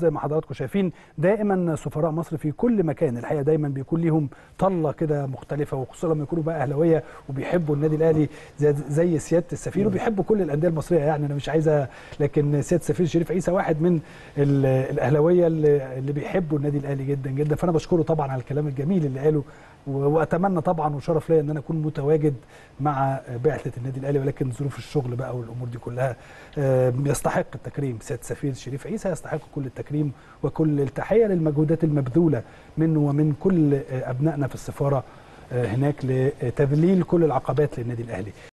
زي ما حضراتكم شايفين دائما سفراء مصر في كل مكان الحقيقه دايما بيكون ليهم طله كده مختلفه وخصوصا لما يكونوا بقى اهلاويه وبيحبوا النادي الاهلي زي, زي سياده السفير وبيحبوا كل الانديه المصريه يعني انا مش عايزه لكن سياده السفير شريف عيسى واحد من ال- الاهلاويه اللي, اللي بيحبوا النادي الاهلي جدا جدا فانا بشكره طبعا على الكلام الجميل اللي قاله و- واتمنى طبعا وشرف ليا ان انا اكون متواجد مع بعثه النادي الاهلي ولكن ظروف الشغل بقى والامور دي كلها آه، يستحق التكريم سياده السفير شريف عيسى يستحق كل التكريم وكل التحيه للمجهودات المبذوله منه ومن كل آه، ابنائنا في السفاره آه، هناك لتذليل كل العقبات للنادي الاهلي